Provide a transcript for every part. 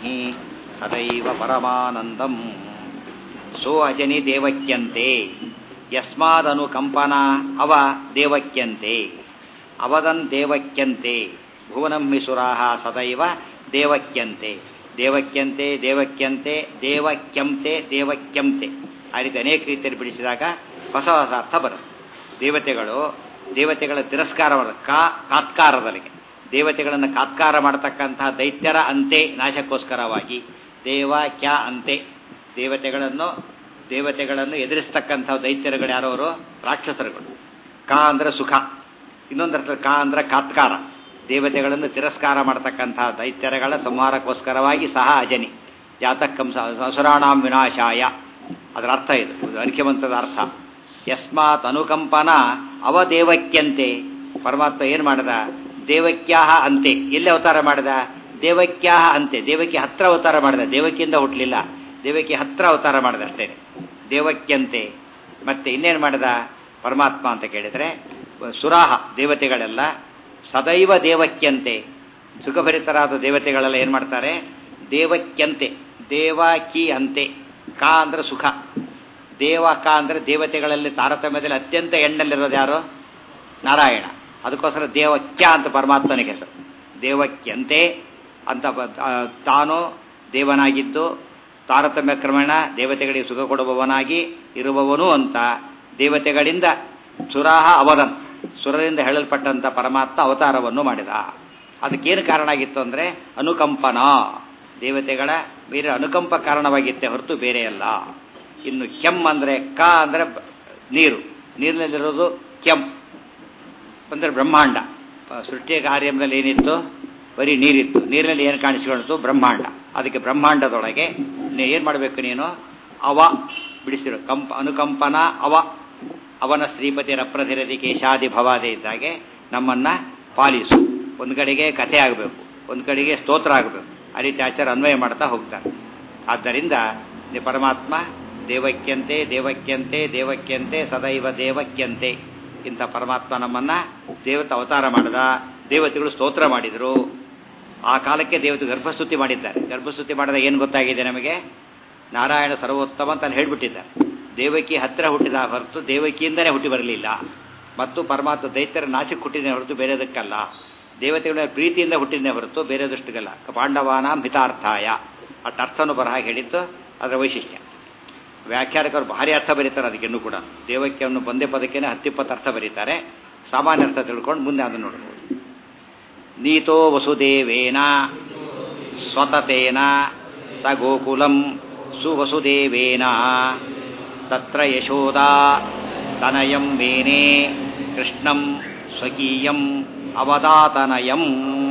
ಸದೈವ ಪರಮಾನಂದಂ so Ajani ದೇವಕ್ಯಂತೆ ಯಸ್ಮಾದನುಕಂಪನಾ ಅವ ದೇವಕ್ಯಂತೆ ಅವದನ್ ದೇವಕ್ಯಂತೆ ಭುವನಂ ಮಿಸುರಾಹ ಸದೈವ ದೇವಕ್ಯಂತೆ ದೇವಕ್ಯಂತೆ ದೇವಕ್ಯಂತೆ ದೇವಕ್ಯಂತೆ ದೇವಕ್ಯಂತೆ ಆ ರೀತಿ ಅನೇಕ ರೀತಿಯಲ್ಲಿ ಬಿಡಿಸಿದಾಗ ಹೊಸ ಹೊಸ ಅರ್ಥ ಬರುತ್ತೆ ದೇವತೆಗಳು ದೇವತೆಗಳ ತಿರಸ್ಕಾರ ಕಾ ಕಾತ್ಕಾರದಲ್ಲಿಗೆ ದೇವತೆಗಳನ್ನು ಕಾತ್ಕಾರ ಮಾಡತಕ್ಕಂತಹ ದೈತ್ಯರ ಅಂತೆ ನಾಶಕ್ಕೋಸ್ಕರವಾಗಿ ದೇವ ಕ್ಯ ಅಂತೆ ದೇವತೆಗಳನ್ನು ದೇವತೆಗಳನ್ನು ಎದುರಿಸ್ತಕ್ಕಂಥ ದೈತ್ಯರುಗಳು ಯಾರವರು ರಾಕ್ಷಸರುಗಳು ಕಾ ಅಂದ್ರೆ ಸುಖ ಇನ್ನೊಂದರ್ಥ ಕಾ ಅಂದ್ರೆ ಕಾತ್ಕಾರ ದೇವತೆಗಳನ್ನು ತಿರಸ್ಕಾರ ಮಾಡತಕ್ಕಂತಹ ದೈತ್ಯರಗಳ ಸಂಹಾರಕ್ಕೋಸ್ಕರವಾಗಿ ಸಹ ಅಜನಿ ಜಾತಕ್ಕಂಸ ಅಸುರಾಣಾಂ ವಿನಾಶಾಯ ಅದರ ಅರ್ಥ ಇದು ಇದು ಅರ್ಘ್ಯವಂತದ ಅರ್ಥ ಯಸ್ಮಾತ್ ಅನುಕಂಪನ ಅವದೇವಕ್ಯಂತೆ ಪರಮಾತ್ಮ ಏನು ಮಾಡಿದ ದೇವಕ್ಯಾಹ ಅಂತೆ ಎಲ್ಲಿ ಅವತಾರ ಮಾಡಿದ ದೇವಕ್ಯಾಹ ಅಂತೆ ದೇವಕ್ಕೆ ಹತ್ರ ಅವತಾರ ಮಾಡಿದ ದೇವಕಿಯಿಂದ ಹುಟ್ಟಲಿಲ್ಲ ದೇವಕ್ಕೆ ಹತ್ರ ಅವತಾರ ಮಾಡಿದ ಅಷ್ಟೇ ದೇವಕ್ಯಂತೆ ಮತ್ತೆ ಇನ್ನೇನು ಮಾಡಿದ ಪರಮಾತ್ಮ ಅಂತ ಕೇಳಿದರೆ ಸುರಾಹ ದೇವತೆಗಳೆಲ್ಲ ಸದೈವ ದೇವಕ್ಯಂತೆ ಸುಖಭರಿತರಾದ ದೇವತೆಗಳೆಲ್ಲ ಏನು ಮಾಡ್ತಾರೆ ದೇವಕ್ಯಂತೆ ದೇವಕಿ ಅಂತೆ ಕಾ ಅಂದ್ರೆ ಸುಖ ದೇವ ಕ ಅಂದರೆ ದೇವತೆಗಳಲ್ಲಿ ತಾರತಮ್ಯದಲ್ಲಿ ಅತ್ಯಂತ ಎಣ್ಣಲ್ಲಿರೋದು ಯಾರು ನಾರಾಯಣ ಅದಕ್ಕೋಸ್ಕರ ದೇವಕ್ಯ ಅಂತ ಪರಮಾತ್ಮನಿಗೆ ಹೆಸರು ದೇವಕ್ಯಂತೆ ಅಂತ ತಾನು ದೇವನಾಗಿದ್ದು ತಾರತಮ್ಯ ಕ್ರಮೇಣ ದೇವತೆಗಳಿಗೆ ಸುಖ ಕೊಡುವವನಾಗಿ ಇರುವವನು ಅಂತ ದೇವತೆಗಳಿಂದ ಸುರಾಹ ಅವದನ್ ಸುರರಿಂದ ಹೇಳಲ್ಪಟ್ಟಂಥ ಪರಮಾತ್ಮ ಅವತಾರವನ್ನು ಮಾಡಿದ ಅದಕ್ಕೇನು ಕಾರಣ ಆಗಿತ್ತು ಅಂದರೆ ಅನುಕಂಪನ ದೇವತೆಗಳ ಬೇರೆ ಅನುಕಂಪ ಕಾರಣವಾಗಿತ್ತೆ ಹೊರತು ಬೇರೆ ಅಲ್ಲ ಇನ್ನು ಕೆಮ್ ಅಂದರೆ ಕ ಅಂದರೆ ನೀರು ನೀರಿನಲ್ಲಿರೋದು ಕೆಂ ಅಂದರೆ ಬ್ರಹ್ಮಾಂಡ ಸೃಷ್ಟಿಯ ಕಾರ್ಯದಲ್ಲಿ ಏನಿತ್ತು ಬರೀ ನೀರಿತ್ತು ನೀರಿನಲ್ಲಿ ಏನು ಕಾಣಿಸಿಕೊಳ್ತು ಬ್ರಹ್ಮಾಂಡ ಅದಕ್ಕೆ ಬ್ರಹ್ಮಾಂಡದೊಳಗೆ ಏನು ಮಾಡಬೇಕು ನೀನು ಅವ ಬಿಡಿಸಿರೋ ಕಂಪ ಅನುಕಂಪನ ಅವ ಅವನ ಶ್ರೀಪತಿ ರಪ್ರಧಿರತಿ ಕೇಶಾದಿ ಭವಾದೆ ಇದ್ದಾಗೆ ನಮ್ಮನ್ನ ಪಾಲಿಸು ಒಂದು ಕಡೆಗೆ ಕಥೆ ಆಗಬೇಕು ಒಂದು ಕಡೆಗೆ ಸ್ತೋತ್ರ ಆಗಬೇಕು ಆ ರೀತಿ ಆಚಾರ ಅನ್ವಯ ಮಾಡ್ತಾ ಹೋಗ್ತಾರೆ ಆದ್ದರಿಂದ ಪರಮಾತ್ಮ ದೇವಕ್ಯಂತೆ ದೇವಕ್ಯಂತೆ ದೇವಕ್ಯಂತೆ ಸದೈವ ದೇವಕ್ಯಂತೆ ಇಂಥ ಪರಮಾತ್ಮ ನಮ್ಮನ್ನ ದೇವತ ಅವತಾರ ಮಾಡಿದ ದೇವತೆಗಳು ಸ್ತೋತ್ರ ಮಾಡಿದರು ಆ ಕಾಲಕ್ಕೆ ದೇವತೆ ಗರ್ಭಸ್ತುತಿ ಮಾಡಿದ್ದಾರೆ ಗರ್ಭಸ್ತುತಿ ಮಾಡಿದಾಗ ಏನು ಗೊತ್ತಾಗಿದೆ ನಮಗೆ ನಾರಾಯಣ ಸರ್ವೋತ್ತಮ ಅಂತ ಅಲ್ಲಿ ಹೇಳ್ಬಿಟ್ಟಿದ್ದಾರೆ ದೇವಕಿ ಹತ್ತಿರ ಹುಟ್ಟಿದ ಹೊರತು ದೇವಕಿಯಿಂದನೇ ಹುಟ್ಟಿ ಬರಲಿಲ್ಲ ಮತ್ತು ಪರಮಾತ್ಮ ದೈತ್ಯರ ನಾಶಕ್ಕೆ ಹುಟ್ಟಿದ ಹೊರತು ಬೇರೆದಕ್ಕಲ್ಲ ದೇವತೆಗಳ ಪ್ರೀತಿಯಿಂದ ಹುಟ್ಟಿದ ಹೊರತು ಬೇರೆದಷ್ಟಕ್ಕಲ್ಲ ಪಾಂಡವಾನ ಮಿತಾರ್ಥಾಯ ಅಷ್ಟು ಅರ್ಥನೂ ಬರಹ ಹೇಳಿದ್ದು ಅದರ ವೈಶಿಷ್ಟ್ಯ ವ್ಯಾಖ್ಯಾನಕರು ಭಾರಿ ಅರ್ಥ ಬರೀತಾರೆ ಅದಕ್ಕೆ ಇನ್ನೂ ಕೂಡ ದೇವಕ್ಯವನ್ನು ಬಂದೇ ಪದಕ್ಕೇನೆ ಹತ್ತಿಪ್ಪತ್ತು ಅರ್ಥ ಬರೀತಾರೆ ಸಾಮಾನ್ಯ ಅರ್ಥ ತಿಳ್ಕೊಂಡು ಮುಂದೆ ಅದನ್ನು ನೋಡ್ಬೋದು ನೀತೋ ವಸುದೇವೇನ ಸ್ವತತೇನ ಸ ಗೋಕುಲಂ ಸುವಸುದೇವೇನ ತತ್ರ ಯಶೋದಾ ತನಯಂ ವೇನೆ ಕೃಷ್ಣಂ ಸ್ವಕೀಯಂ ಅವದಾತನಯಂ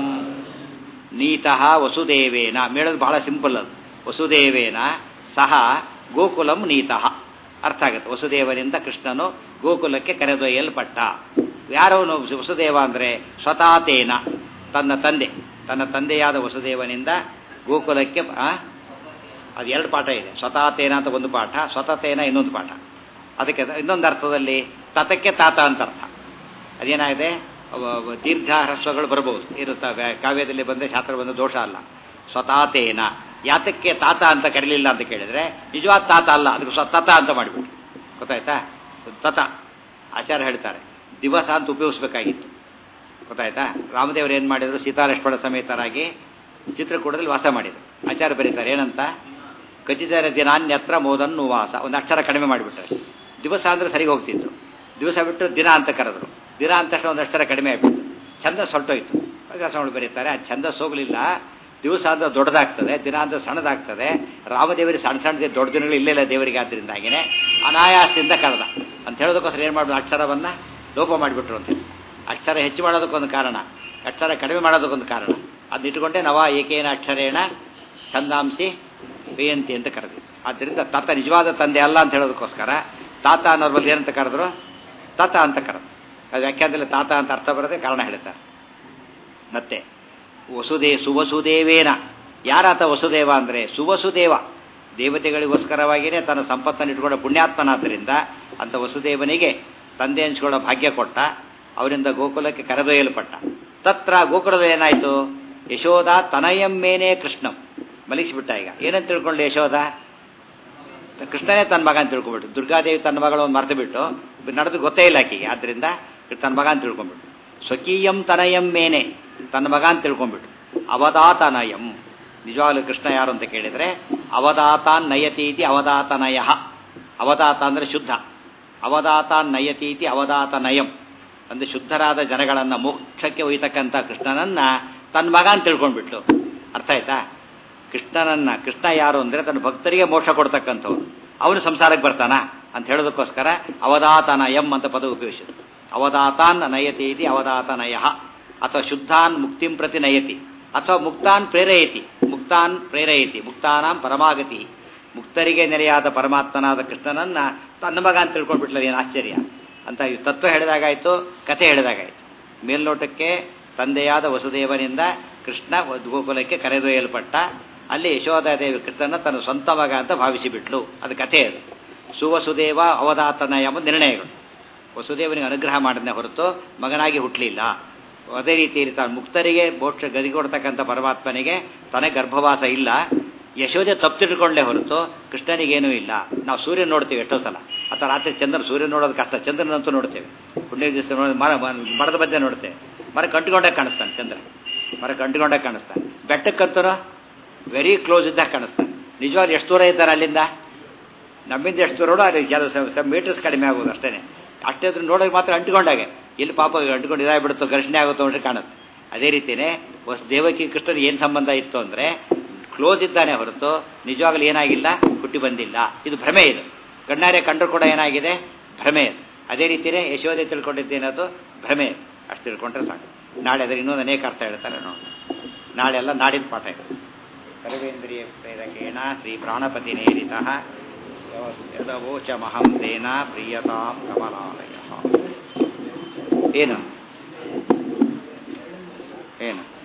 ನೀತಃ ವಸುದೇವೇನ ಮೇಳೋದು ಬಹಳ ಸಿಂಪಲ್ ಅದು ವಸುದೇವೇನ ಸಹ ಗೋಕುಲಂ ನೀತಃ ಅರ್ಥ ಆಗುತ್ತೆ ವಸುದೇವನಿಂದ ಕೃಷ್ಣನು ಗೋಕುಲಕ್ಕೆ ಕರೆದೊಯ್ಯಲ್ಪಟ್ಟ ಯಾರವನು ವಸುದೇವ ಅಂದರೆ ಸ್ವತಾತೇನ ತನ್ನ ತಂದೆ ತನ್ನ ತಂದೆಯಾದ ವಸುದೇವನಿಂದ ಗೋಕುಲಕ್ಕೆ ಅದು ಎರಡು ಪಾಠ ಇದೆ ಸ್ವತಾತೇನ ಅಂತ ಒಂದು ಪಾಠ ಸ್ವತತೇನ ಇನ್ನೊಂದು ಪಾಠ ಅದಕ್ಕೆ ಇನ್ನೊಂದು ಅರ್ಥದಲ್ಲಿ ತತಕ್ಕೆ ತಾತ ಅಂತ ಅರ್ಥ ಅದೇನಾಗಿದೆ ದೀರ್ಘ ಹ್ರಸ್ವಗಳು ಬರಬಹುದು ಇರುತ್ತವೆ ಕಾವ್ಯದಲ್ಲಿ ಬಂದರೆ ಶಾಸ್ತ್ರ ಬಂದ ದೋಷ ಅಲ್ಲ ಸ್ವತಾತೇನ ಯಾತಕ್ಕೆ ತಾತ ಅಂತ ಕರೀಲಿಲ್ಲ ಅಂತ ಕೇಳಿದ್ರೆ ನಿಜವಾದ ತಾತ ಅಲ್ಲ ಅದಕ್ಕೆ ಸ್ವತತ ಅಂತ ಮಾಡಿಬಿಟ್ಟು ಗೊತ್ತಾಯ್ತಾ ತತ ಆಚಾರ ಹೇಳ್ತಾರೆ ದಿವಸ ಅಂತ ಉಪಯೋಗಿಸ್ಬೇಕಾಗಿತ್ತು ಗೊತ್ತಾಯ್ತಾ ರಾಮದೇವರು ಏನು ಮಾಡಿದ್ರು ಸೀತಾಲಕ್ಷ್ಮಣ ಸಮೇತರಾಗಿ ಚಿತ್ರಕೂಟದಲ್ಲಿ ವಾಸ ಮಾಡಿದರು ಆಚಾರ ಬರೀತಾರೆ ಏನಂತ ಖಚಿತ ದಿನಾನ್ಯತ್ರ ಮೋದನ್ನು ವಾಸ ಒಂದು ಅಕ್ಷರ ಕಡಿಮೆ ಮಾಡಿಬಿಟ್ರೆ ದಿವಸ ಅಂದರೆ ಸರಿಗೆ ಹೋಗ್ತಿತ್ತು ದಿವಸ ಬಿಟ್ಟು ದಿನ ಅಂತ ಕರೆದ್ರು ದಿನ ಅಂತ ತಕ್ಷಣ ಒಂದು ಅಕ್ಷರ ಕಡಿಮೆ ಆಗಿಬಿಟ್ಟು ಛಂದಸ್ ಹೊರಟೋಯ್ತು ವ್ಯಾಸಗಳು ಬರೀತಾರೆ ಆ ಛಂದಸ್ ಹೋಗಲಿಲ್ಲ ದಿವಸ ಅಂದ್ರೆ ದೊಡ್ಡದಾಗ್ತದೆ ದಿನ ಅಂದ್ರೆ ಸಣ್ಣದಾಗ್ತದೆ ರಾಮದೇವರಿಗೆ ಸಣ್ಣ ಸಣ್ಣ ದೊಡ್ಡ ದಿನಗಳು ಇಲ್ಲೆಲ್ಲ ದೇವರಿಗೆ ಆದ್ದರಿಂದಾಗಿನೇ ಅನಾಯಾಸದಿಂದ ಕರೆದ ಅಂತ ಹೇಳೋದಕ್ಕೋಸ್ಕರ ಏನು ಮಾಡೋದು ಅಕ್ಷರವನ್ನು ಲೋಪ ಮಾಡಿಬಿಟ್ರು ಅಂತ ಅಕ್ಷರ ಹೆಚ್ಚು ಮಾಡೋದಕ್ಕೊಂದು ಕಾರಣ ಅಕ್ಷರ ಕಡಿಮೆ ಮಾಡೋದಕ್ಕೊಂದು ಕಾರಣ ಅದನ್ನ ಇಟ್ಕೊಂಡೆ ನವ ಏಕೇನ ಅಕ್ಷರೇಣ ಛಂದಾಂಸಿ ಬೇಯಂತಿ ಅಂತ ಕರೆದ್ವಿ ಆದ್ದರಿಂದ ತಾತ ನಿಜವಾದ ತಂದೆ ಅಲ್ಲ ಅಂತ ಹೇಳೋದಕ್ಕೋಸ್ಕರ ತಾತ ಅನ್ನೋರ್ ಬಲ್ಲಿ ಏನಂತ ಕರೆದ್ರು ತಾತ ಅಂತ ಕರೆದು ಅದು ವ್ಯಾಖ್ಯಾನದಲ್ಲಿ ತಾತ ಅಂತ ಅರ್ಥ ಬರೋದೇ ಕಾರಣ ಹೇಳ್ತಾರೆ ಮತ್ತೆ ವಸುದೇ ಸುವಸುದೇವೇನ ಯಾರಾತ ವಸುದೇವ ಅಂದರೆ ಸುವಸುದೇವ ದೇವತೆಗಳಿಗೋಸ್ಕರವಾಗಿಯೇ ತನ್ನ ಸಂಪತ್ತನ್ನು ಇಟ್ಕೊಂಡ ಪುಣ್ಯಾತ್ಮನಾದ್ದರಿಂದ ಅಂತ ವಸುದೇವನಿಗೆ ತಂದೆ ಅನ್ಸ್ಕೊಳ್ಳೋ ಭಾಗ್ಯ ಕೊಟ್ಟ ಅವರಿಂದ ಗೋಕುಲಕ್ಕೆ ಕರೆದೊಯ್ಯಲ್ಪಟ್ಟ ತತ್ರ ಗೋಕುಲದಲ್ಲಿ ಏನಾಯಿತು ಯಶೋಧ ತನಯಮ್ಮೇನೇ ಕೃಷ್ಣಂ ಮಲಗಿಸಿಬಿಟ್ಟ ಈಗ ಏನಂತ ತಿಳ್ಕೊಂಡು ಯಶೋದ ಕೃಷ್ಣನೇ ತನ್ನ ಮಗ ಅಂತ ತಿಳ್ಕೊಂಬಿಟ್ಟು ದುರ್ಗಾದೇವಿ ತನ್ನ ಮಗಳು ಮರೆತು ಬಿಟ್ಟು ನಡೆದು ಗೊತ್ತೇ ಇಲ್ಲ ಆಕೆಗೆ ಆದ್ದರಿಂದ ತನ್ನ ಮಗ ಅಂತ ತಿಳ್ಕೊಂಬಿಟ್ಟು ಸ್ವಕೀಯಂ ತನಯಂ ಮೇನೆ ತನ್ನ ಮಗ ಅಂತ ತಿಳ್ಕೊಂಬಿಟ್ಟು ಅವಧಾತನಯಂ ನಿಜವಾಗ್ಲೂ ಕೃಷ್ಣ ಯಾರು ಅಂತ ಕೇಳಿದರೆ ಅವಧಾತಾನ್ ನಯತೀತಿ ಅವಧಾತನಯ ಅವಧಾತ ಅಂದರೆ ಶುದ್ಧ ಅವಧಾತಾನ್ ನಯತೀತಿ ಅವಧಾತನಯಂ ಅಂದರೆ ಶುದ್ಧರಾದ ಜನಗಳನ್ನು ಮೋಕ್ಷಕ್ಕೆ ಒಯ್ತಕ್ಕಂಥ ಕೃಷ್ಣನನ್ನ ತನ್ನ ಮಗ ಅಂತ ತಿಳ್ಕೊಂಡ್ಬಿಟ್ಲು ಅರ್ಥ ಆಯ್ತಾ ಕೃಷ್ಣನನ್ನ ಕೃಷ್ಣ ಯಾರು ಅಂದರೆ ತನ್ನ ಭಕ್ತರಿಗೆ ಮೋಕ್ಷ ಕೊಡ್ತಕ್ಕಂಥವ್ರು ಅವನು ಸಂಸಾರಕ್ಕೆ ಬರ್ತಾನ ಅಂತ ಹೇಳೋದಕ್ಕೋಸ್ಕರ ಅವಧಾತನ ಎಂ ಅಂತ ಪದ ಉಪಯೋಗಿಸಿದ್ರು ಅವಧಾತಾನ್ ನಯತಿ ಇತಿ ಅವಧಾತನಯ ಅಥವಾ ಶುದ್ಧಾನ್ ಮುಕ್ತಿಂ ಪ್ರತಿ ನಯತಿ ಅಥವಾ ಮುಕ್ತಾನ್ ಪ್ರೇರಯತಿ ಮುಕ್ತಾನ್ ಪ್ರೇರಯತಿ ಮುಕ್ತಾನಾಂ ಪರಮಾಗತಿ ಮುಕ್ತರಿಗೆ ನೆಲೆಯಾದ ಪರಮಾತ್ಮನಾದ ಕೃಷ್ಣನನ್ನ ತನ್ನ ಮಗ ಅಂತ ತಿಳ್ಕೊಂಡ್ಬಿಟ್ಲ ಏನು ಆಶ್ಚರ್ಯ ಅಂತ ಈ ತತ್ವ ಹೇಳಿದಾಗಾಯ್ತು ಕಥೆ ಹೇಳಿದಾಗಾಯ್ತು ಮೇಲ್ನೋಟಕ್ಕೆ ತಂದೆಯಾದ ವಸುದೇವನಿಂದ ಕೃಷ್ಣ ಗೋಕುಲಕ್ಕೆ ಕರೆದೊಯ್ಯಲ್ಪಟ್ಟ ಅಲ್ಲಿ ಯಶೋಧಾದೇವಿ ಕೃಷ್ಣನ ತನ್ನ ಸ್ವಂತ ಮಗ ಅಂತ ಭಾವಿಸಿಬಿಟ್ಲು ಅದು ಕಥೆ ಅದು ಸುವಸುದೇವ ಅವಧಾತನ ಎಂಬ ನಿರ್ಣಯಗಳು ವಸುದೇವನಿಗೆ ಅನುಗ್ರಹ ಮಾಡಿದ್ನೇ ಹೊರತು ಮಗನಾಗಿ ಹುಟ್ಟಲಿಲ್ಲ ಅದೇ ರೀತಿಯಲ್ಲಿ ತಾನು ಮುಕ್ತರಿಗೆ ಮೋಕ್ಷ ಗದಿ ಕೊಡ್ತಕ್ಕಂಥ ಪರಮಾತ್ಮನಿಗೆ ತನಗೆ ಗರ್ಭವಾಸ ಇಲ್ಲ ಯಶೋದೆ ತಪ್ಪು ತಿಳ್ಕೊಂಡೇ ಹೊರತು ಕೃಷ್ಣನಿಗೇನೂ ಇಲ್ಲ ನಾವು ಸೂರ್ಯ ನೋಡ್ತೀವಿ ಎಷ್ಟೋ ಸಲ ಅಥವಾ ರಾತ್ರಿ ಚಂದ್ರ ಸೂರ್ಯ ನೋಡೋದು ಕಷ್ಟ ಚಂದ್ರನಂತೂ ನೋಡ್ತೇವೆ ಪುಣ್ಯ ದಿವಸ ನೋಡಿ ಮರ ಮರದ ಮಧ್ಯೆ ನೋಡ್ತೇವೆ ಮರ ಕಂಟ್ಕೊಂಡಾಗ ಕಾಣಿಸ್ತಾನೆ ಚಂದ್ರ ಮರ ಕಂಟ್ಕೊಂಡಾಗ ಕಾಣಿಸ್ತಾನೆ ಬೆಟ್ಟಕ್ಕಂತೂ ವೆರಿ ಕ್ಲೋಸ್ ಇದ್ದಾಗ ಕಾಣಿಸ್ತಾನೆ ನಿಜವಾಗ್ಲೂ ಎಷ್ಟು ದೂರ ಇದ್ದಾರೆ ಅಲ್ಲಿಂದ ನಮ್ಮಿಂದ ಎಷ್ಟು ದೂರ ನೋಡೋ ಅಲ್ಲಿ ಕೆಲವು ಮೀಟರ್ಸ್ ಕಡಿಮೆ ಆಗೋದು ಅಷ್ಟೇ ಅಷ್ಟೇ ಅದ್ರ ನೋಡೋಕೆ ಮಾತ್ರ ಅಂಟ್ಕೊಂಡಾಗೆ ಇಲ್ಲಿ ಪಾಪ ಅಂಟ್ಕೊಂಡು ಇದಾಗ್ಬಿಡುತ್ತೋ ಘರ್ಷಣೆ ಆಗುತ್ತೋ ಅಂದ್ರೆ ಕಾಣುತ್ತೆ ಅದೇ ರೀತಿಯೇ ಹೊಸ ದೇವಕಿ ಕೃಷ್ಣನ ಏನು ಸಂಬಂಧ ಇತ್ತು ಅಂದರೆ ಕ್ಲೋಸ್ ಇದ್ದಾನೆ ಹೊರತು ನಿಜವಾಗ್ಲೂ ಏನಾಗಿಲ್ಲ ಹುಟ್ಟಿ ಬಂದಿಲ್ಲ ಇದು ಭ್ರಮೆ ಇದು ಕಣ್ಣಾರೆ ಕಂಡ್ರು ಕೂಡ ಏನಾಗಿದೆ ಭ್ರಮೆ ಅದು ಅದೇ ರೀತಿಯೇ ಯಶೋದೆ ತಿಳ್ಕೊಂಡಿದ್ದೇನದು ಭ್ರಮೆ ಅಷ್ಟು ತಿಳ್ಕೊಂಡ್ರೆ ಸಾಕು ನಾಳೆ ಅದರ ಇನ್ನೊಂದು ಅನೇಕ ಅರ್ಥ ಹೇಳ್ತಾರೆ ನೋಡಿ ನಾಳೆ ಎಲ್ಲ ನಾಡಿನ ಪಾಠ ಇದೆ ಸರ್ವೇಂದ್ರಿಯ ಪ್ರೇರಕೇಣ ಶ್ರೀ ಪ್ರಾಣಪತಿ ನೇರಿತ ಯದವೋಚ ಮಹಂ ತೇನ ಪ್ರಿಯತಾಂ ಕಮಲಾಲಯ ಏನು ಏನು